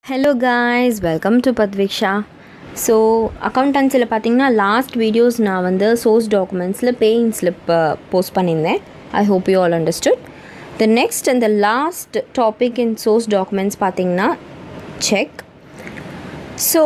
Hello guys welcome to Padviksha so அக்கௌண்டன்சியில் பார்த்தீங்கன்னா last videos நான் வந்து சோர்ஸ் டாக்குமெண்ட்ஸில் பேயிங் ஸ்லிப் போஸ்ட் பண்ணியிருந்தேன் I hope you all understood the next அந்த last topic in source documents பார்த்தீங்கன்னா cheque so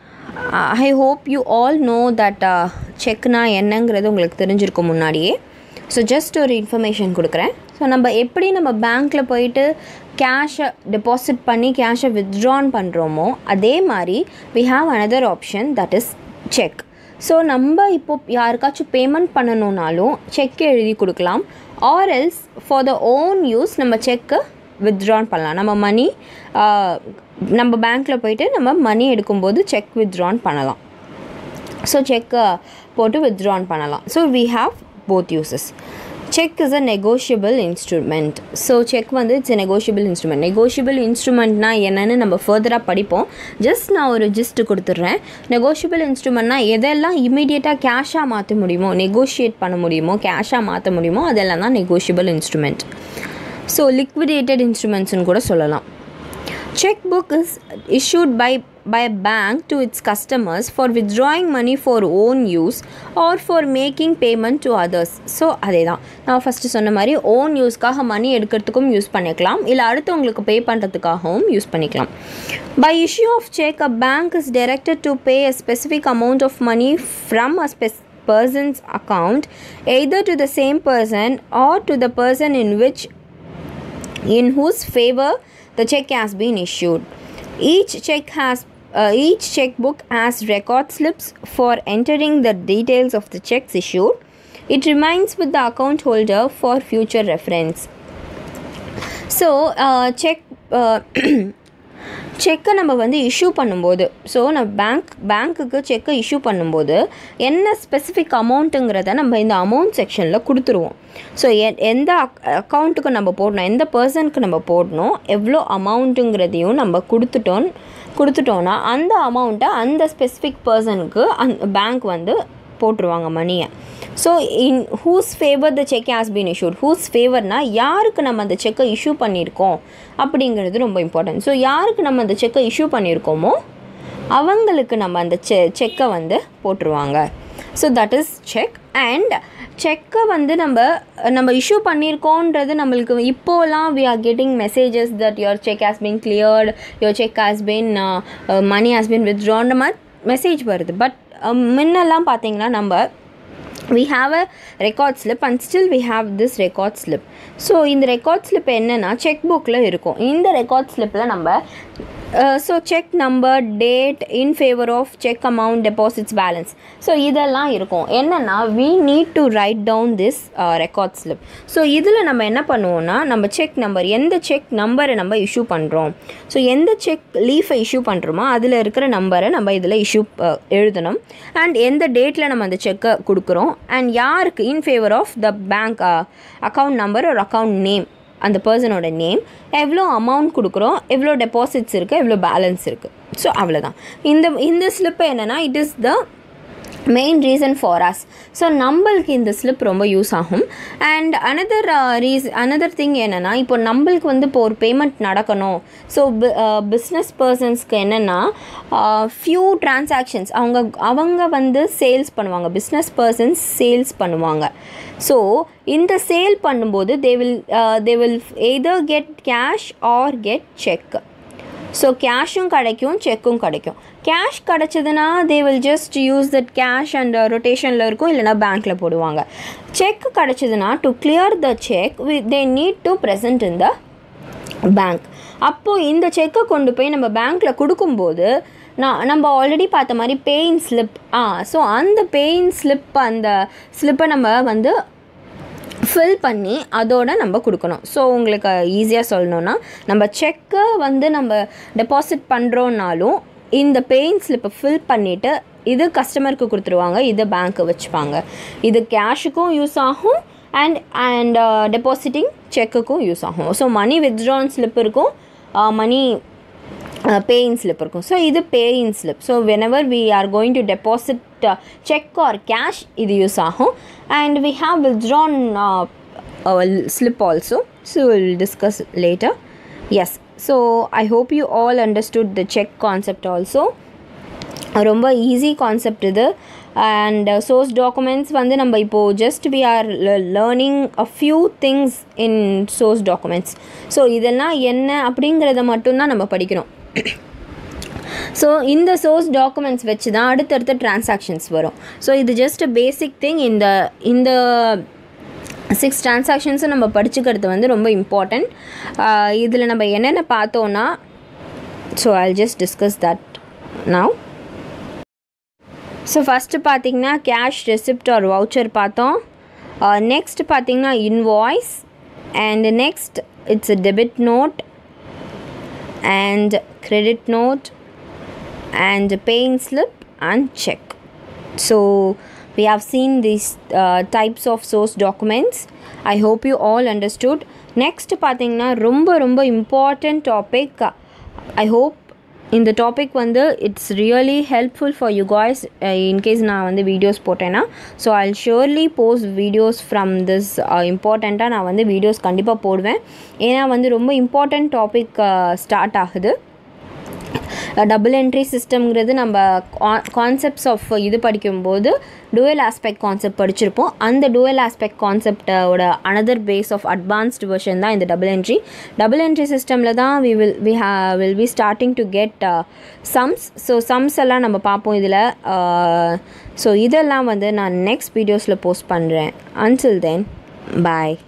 I hope you all know that செக்னா என்னங்கிறது உங்களுக்கு தெரிஞ்சிருக்கும் முன்னாடியே ஸோ ஜஸ்ட் ஒரு இன்ஃபர்மேஷன் கொடுக்குறேன் ஸோ நம்ம எப்படி நம்ம பேங்க்கில் போயிட்டு கேஷை டெபாசிட் பண்ணி கேஷை வித்ட்ரான் பண்ணுறோமோ அதே மாதிரி we have another option that is cheque so நம்ம இப்போ யாருக்காச்சும் பேமெண்ட் பண்ணணுன்னாலும் செக் எழுதி கொடுக்கலாம் or else for the own use நம்ம செக்கை வித்ட்ரான் பண்ணலாம் நம்ம மணி நம்ம பேங்க்கில் போயிட்டு நம்ம மணி எடுக்கும்போது செக் வித்ட்ரான் பண்ணலாம் ஸோ செக்கை போட்டு வித்ட்ரான் பண்ணலாம் so we have both uses cheque is a negotiable instrument so cheque வந்து it's a negotiable instrument negotiable இன்ஸ்ட்ருமெண்ட்னா என்னென்னு நம்ம ஃபர்தராக படிப்போம் ஜஸ்ட் நான் ஒரு ஜிஸ்ட் கொடுத்துட்றேன் நெகோஷியபிள் இன்ஸ்ட்ருமெண்ட்னா எதெல்லாம் இமீடியட்டாக கேஷாக மாற்ற முடியுமோ நெகோஷியேட் பண்ண முடியுமோ கேஷாக மாற்ற முடியுமோ அதெல்லாம் தான் நெகோஷியபிள் இன்ஸ்ட்ருமெண்ட் ஸோ லிக்விடேட்டட் இன்ஸ்ட்ருமெண்ட்ஸ்னு கூட சொல்லலாம் check book is issued by by a bank to its customers for withdrawing money for own use or for making payment to others so அதே தான் நான் ஃபஸ்ட்டு சொன்ன மாதிரி ஓன் யூஸ்க்காக மணி எடுக்கிறதுக்கும் யூஸ் பண்ணிக்கலாம் இல்லை அடுத்தவங்களுக்கு பே பண்ணுறதுக்காகவும் யூஸ் பண்ணிக்கலாம் by issue of cheque a bank is directed to pay a specific amount of money from a spec person's account either to the same person or to the person in which in whose favor the check has been issued. Each check has uh, each checkbook has record slips for entering the details of the checks issued. It remains with the account holder for future reference. So, uh, check uh, செக்கை நம்ம வந்து issue பண்ணும்போது so நம்ம bank பேங்க்குக்கு செக்கை issue பண்ணும்போது என்ன specific அமௌண்ட்டுங்கிறத நம்ம இந்த அமௌண்ட் செக்ஷனில் கொடுத்துருவோம் ஸோ எ எந்த அக் அக்கௌண்ட்டுக்கு நம்ம போடணும் எந்த பர்சனுக்கு நம்ம போடணும் எவ்வளோ அமௌண்ட்டுங்கிறதையும் நம்ம கொடுத்துட்டோம் கொடுத்துட்டோன்னா அந்த அமௌண்ட்டை அந்த ஸ்பெசிஃபிக் பர்சனுக்கு அந் பேங்க் வந்து போட்டுருவாங்க மணியை so in whose favour the cheque has been issued whose ஃபேவர்னால் யாருக்கு நம்ம அந்த செக்கை இஷ்யூ பண்ணியிருக்கோம் அப்படிங்கிறது ரொம்ப இம்பார்ட்டன்ட் ஸோ யாருக்கு நம்ம அந்த செக்கை இஷ்யூ பண்ணியிருக்கோமோ அவங்களுக்கு நம்ம அந்த செ செக்கை வந்து போட்டுருவாங்க so that is cheque and செக்கை வந்து நம்ம நம்ம இஷ்யூ பண்ணியிருக்கோன்றது நம்மளுக்கு இப்போலாம் we are getting messages that your cheque has been cleared your cheque has been money has been வித்ட்ரான்ற மாதிரி மெசேஜ் வருது பட் முன்னெல்லாம் பார்த்தீங்கன்னா நம்ம we have a record slip and still we have this record slip so இந்த record slip என்னென்னா cheque புக்கில் இருக்கும் இந்த ரெக்கார்ட் ஸ்லிப்பில் நம்ம so cheque number date in favour of cheque amount deposits balance so இதெல்லாம் இருக்கும் என்னென்னா we need to write down this record slip so இதில் நம்ம என்ன பண்ணுவோம்னா நம்ம செக் நம்பர் எந்த செக் நம்பரை நம்ம இஷ்யூ பண்ணுறோம் ஸோ எந்த செக் லீஃபை இஷ்யூ பண்ணுறோமோ அதில் இருக்கிற நம்பரை நம்ம இதில் இஷ்யூ எழுதணும் அண்ட் எந்த டேட்டில் நம்ம அந்த செக்கை கொடுக்குறோம் அண்ட் யாருக்கு in favour of the bank account number ஒரு அக்கௌண்ட் நேம் அந்த பர்சனோட நேம் எவ்வளோ அமௌண்ட் கொடுக்குறோம் எவ்வளோ டெபாசிட்ஸ் இருக்குது எவ்வளோ பேலன்ஸ் இருக்குது ஸோ அவ்வளோதான் இந்த இந்த ஸ்லிப்பு என்னென்னா it is the main reason for us so நம்மளுக்கு இந்த ஸ்லிப் ரொம்ப யூஸ் ஆகும் அண்ட் அனதர் ரீஸ் அனதர் திங் என்னென்னா இப்போ நம்மளுக்கு வந்து இப்போ ஒரு பேமெண்ட் நடக்கணும் ஸோ பிஸ்னஸ் பர்சன்ஸ்க்கு என்னென்னா ஃப்யூ டிரான்சாக்ஷன்ஸ் அவங்க அவங்க வந்து சேல்ஸ் பண்ணுவாங்க பிஸ்னஸ் பர்சன்ஸ் சேல்ஸ் பண்ணுவாங்க ஸோ இந்த சேல் பண்ணும்போது they will they will either get cash or get cheque so கேஷும் கிடைக்கும் செக்கும் கிடைக்கும் கேஷ் கிடச்சதுன்னா they will just use that cash and ரொட்டேஷனில் இருக்கும் இல்லைனா பேங்க்கில் போடுவாங்க செக் கிடச்சதுன்னா to clear the cheque we they need to present in the bank அப்போது இந்த செக்கை கொண்டு போய் நம்ம பேங்க்கில் கொடுக்கும்போது நான் நம்ம ஆல்ரெடி பார்த்த மாதிரி பேயின் ஸ்லிப் ஆ ஸோ அந்த பேயின் ஸ்லிப் அந்த ஸ்லிப்பை நம்ம வந்து ஃபில் பண்ணி அதோட நம்ம கொடுக்கணும் ஸோ உங்களுக்கு ஈஸியாக சொல்லணுன்னா நம்ம செக்கை வந்து நம்ம டெபாசிட் பண்ணுறோன்னாலும் இந்த பெயின் ஸ்லிப்பை ஃபில் பண்ணிவிட்டு இது கஸ்டமருக்கு கொடுத்துருவாங்க இது பேங்க்கு வச்சுப்பாங்க இது கேஷுக்கும் யூஸ் ஆகும் அண்ட் அண்ட் டெபாசிட்டிங் செக்குக்கும் யூஸ் ஆகும் ஸோ மணி வித்ட்ரான் ஸ்லிப் இருக்கும் மணி பேயின் ஸ்லிப் இருக்கும் ஸோ இது pay in slip so whenever we are going to deposit cheque or cash இது யூஸ் ஆகும் and we have withdrawn slip also so will discuss later yes so I hope you all understood the cheque concept also ரொம்ப easy concept இது and source documents வந்து நம்ம இப்போது just we are learning a few things in source documents so இதெல்லாம் என்ன அப்படிங்கிறத மட்டும்தான் நம்ம படிக்கிறோம் ஸோ இந்த சோர்ஸ் டாக்குமெண்ட்ஸ் வச்சு தான் அடுத்தடுத்த டிரான்சாக்ஷன்ஸ் வரும் ஸோ இது ஜஸ்ட் பேசிக் திங் இந்த இந்த சிக்ஸ் டிரான்சாக்ஷன்ஸும் நம்ம படிச்சுக்கிறது வந்து ரொம்ப இம்பார்ட்டண்ட் இதில் நம்ம என்னென்ன பார்த்தோன்னா so I just discuss that now so first பார்த்தீங்கன்னா கேஷ் ரெசிப்ட் ஆர் வவுச்சர் பார்த்தோம் நெக்ஸ்ட் பார்த்தீங்கன்னா invoice and next it's a debit note and credit note and paying slip and check so we have seen these uh, types of source documents i hope you all understood next பார்த்தீங்கன்னா ரொம்ப ரொம்ப important topic i hope இந்த topic வந்து it's really helpful for you guys in case நான் வந்து videos போட்டேன்னா so I surely post videos from this இம்பார்ட்டண்ட்டாக நான் வந்து வீடியோஸ் கண்டிப்பாக போடுவேன் ஏன்னா வந்து ரொம்ப இம்பார்ட்டண்ட் டாபிக் ஸ்டார்ட் ஆகுது டபுள் என்ட்ரி சிஸ்டம்ங்கிறது நம்ம கான்செப்ட்ஸ் ஆஃப் இது படிக்கும்போது டுவெல் ஆஸ்பெக்ட் கான்செப்ட் படிச்சிருப்போம் அந்த டுவெல் ஆஸ்பெக்ட் கான்செப்டோட another base of advanced version தான் இந்த டபுள் என்ட்ரி டபுள் என்ட்ரி சிஸ்டமில் தான் we will we ha will be starting to get sums so sums எல்லாம் நம்ம பார்ப்போம் இதில் ஸோ இதெல்லாம் வந்து நான் நெக்ஸ்ட் வீடியோஸில் போஸ்ட் பண்ணுறேன் அன்டில் தென் பாய்